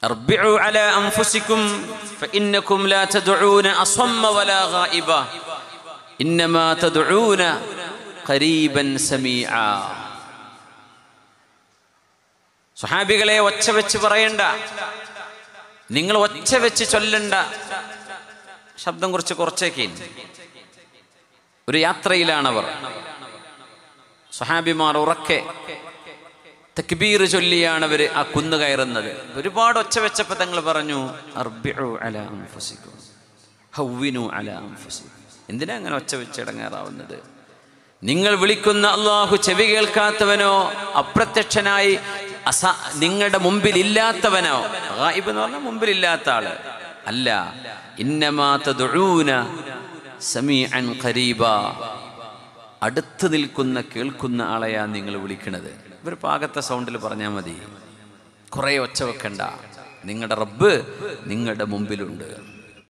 اربعوا على أنفسكم فإنكم لا تدعون أصم ولا غائبا إنما تدعون قريبا سميعا സുഹാബികളെ ഒച്ച വെച്ച് പറയണ്ട നിങ്ങൾ ഒച്ച വെച്ച് ചൊല്ലണ്ട ശബ്ദം കുറച്ച് കുറച്ചേക്ക് ഒരു യാത്രയിലാണവർ സുഹാബിമാർ ഉറക്കെ തക്ബീർ ചൊല്ലിയാണ് അവർ ആ കുന്ന് കയറുന്നത് ഒരുപാട് ഒച്ച വെച്ചപ്പോൾ തങ്ങൾ പറഞ്ഞു അർബിഉ അലാ അൻഫുസിക്കും ഹവ്വിനു അലാ അൻഫുസിക്കും എന്തിനാ അങ്ങനെ ഒച്ച വെച്ച് ഇടങ്ങാറാവുന്നത് നിങ്ങൾ വിളിക്കുന്ന അള്ളാഹു ചെവി കേൾക്കാത്തവനോ അപ്രത്യക്ഷനായി അസ നിങ്ങളുടെ മുമ്പിൽ ഇല്ലാത്തവനോ ഗായിബ് എന്ന് പറഞ്ഞാൽ മുമ്പിൽ ഇല്ലാത്ത ആള് അല്ല ഇന്നമാ തദ്ഉന സമീഅൻ ഖരീബ അടുത്ത് നിൽക്കുന്ന കേൾക്കുന്ന ആളെയാ നിങ്ങൾ വിളിക്കണത് ഒരു പാകത്തെ സൗണ്ടിൽ പറഞ്ഞാൽ മതി കുറേ ഒച്ച വെക്കണ്ട നിങ്ങളുടെ റബ്ബ് നിങ്ങളുടെ മുമ്പിലുണ്ട്